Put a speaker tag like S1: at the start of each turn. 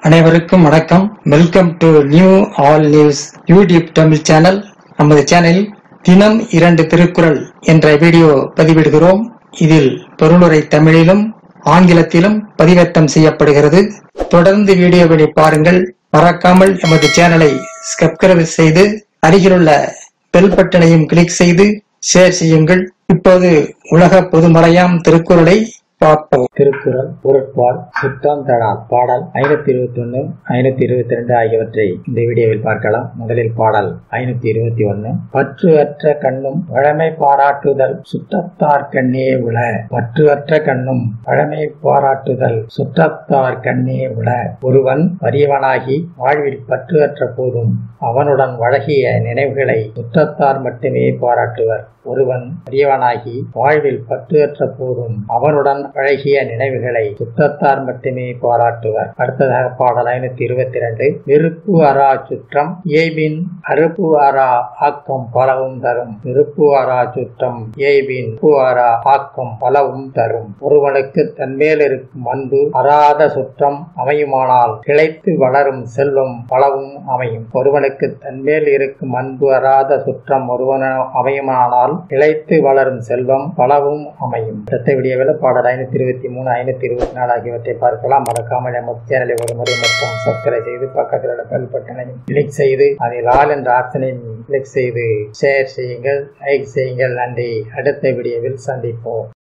S1: அனைவருக்கும் வணக்கம் welcome to new all news YouTube Tamil channel நமது சேனலில் தினம் இரண்டு திருக்குறள் என்ற வீடியோ பதிவிடுகிறோம் இதில் பொருளுரை தமிழிலும் ஆங்கிலத்திலும் பதிவேற்றம் செய்யப்படுகிறது தொடர்ந்து வீடியோவினை பாருங்கள் மறக்காமல் எமது சேனலை சப்ஸ்கிரைப் செய்து அருகிலுள்ள பெல் பட்டனையும் கிளிக் செய்து ஷேர் செய்யுங்கள் இப்போது உலக பொதுமறையாம் திருக்குறளை பார்ப்போம்
S2: திருக்குறள் பொருட்பால் சுற்றம் தடால் பாடல் ஐநூத்தி இருபத்தி ஒன்னு ஐநூத்தி இருபத்தி ரெண்டு ஆகியவற்றை இந்த வீடியோவில் பார்க்கலாம் முதலில் பாடல் ஐநூத்தி இருபத்தி ஒன்னு பற்று அற்ற கண்ணும் பழமை பாராட்டுதல் சுற்றத்தார் கண்ணே உள பற்று அற்ற கண்ணும் பழமை பாராட்டுதல் சுற்றத்தார் கண்ணே உள ஒருவன் வறியவனாகி வாழ்வில் பற்று அற்ற போதும் அவனுடன் வழகிய நினைவுகளை சுற்றத்தார் மட்டுமே பாராட்டுவர் ஒருவன் பெரியவனாகி வாழ்வில் பற்றுயற்ற போதும் அவனுடன் பழகிய நினைவுகளை சுற்றத்தார் மட்டுமே பாராட்டுவர் அடுத்ததாக பாடல் ஐநூத்தி இருபத்தி ரெண்டு வெறுப்பு அரா சுற்றம் ஏபின் அறுப்பு அரா ஆக்கம் பலவும் தரும் வெறுப்பு அரா சுற்றம் ஏபின் உப்பு அரா ஆக்கம் பலவும் தரும் ஒருவனுக்கு தன்மேல் இருக்கும் அன்பு அறாத சுற்றம் அமையுமானால் கிளைத்து வளரும் செல்வம் பலவும் அமையும் ஒருவனுக்கு தன்மேல் இருக்கும் அன்பு அறாத சுற்றம் ஒருவன அமையுமானால் இழைத்து வளரும் செல்வம் பலவும் அமையும் அடுத்த வீடியோவில் பாடல் ஐநூத்தி இருபத்தி மூணு ஐநூத்தி இருபத்தி நாலு ஆகியவற்றை பார்க்கலாம் மறக்காமல் எமது சேனலை ஒரு முறை மட்டும் சப்ஸ்கிரைப் செய்து பக்கத்தில் உள்ள பெல் பட்டனையும் கிளிக் செய்து அதில் ஆல் என்ற ஆப்ஷனையும் கிளிக் செய்து ஷேர் செய்யுங்கள் லைக் செய்யுங்கள் நன்றி அடுத்த வீடியோவில் சந்திப்போம்